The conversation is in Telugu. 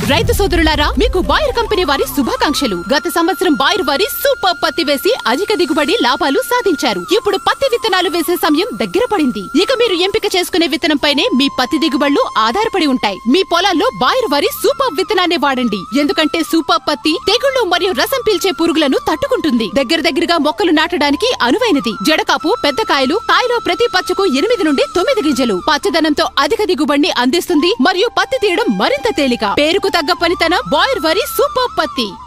రైతు సోదరులారా మీకు బాయర్ కంపెనీ వారి శుభాకాంక్షలు గత సంవత్సరం బాయర్ వారి సూపర్ పత్తి వేసి అధిక దిగుబడి లాభాలు సాధించారు ఇప్పుడు పత్తి విత్తనాలు వేసే సమయం దగ్గర పడింది ఇక మీరు ఎంపిక చేసుకునే విత్తనంపైనే మీ పత్తి దిగుబడులు ఆధారపడి ఉంటాయి మీ పొలాల్లో బాయర్ వారి సూపర్ విత్తనాన్ని వాడండి ఎందుకంటే సూపర్ పత్తి తెగుళ్లు మరియు రసం పీల్చే పురుగులను తట్టుకుంటుంది దగ్గర దగ్గరగా మొక్కలు నాటడానికి అనువైనది జడకాపు పెద్ద కాయలు కాయలో ప్రతి పచ్చకు ఎనిమిది నుండి తొమ్మిది గింజలు పచ్చదనంతో అధిక దిగుబడిని అందిస్తుంది మరియు పత్తి తీయడం మరింత తేలిక పేరుకు తగ్గ పనితనం బాయర్ వరి సూపర్ పత్తి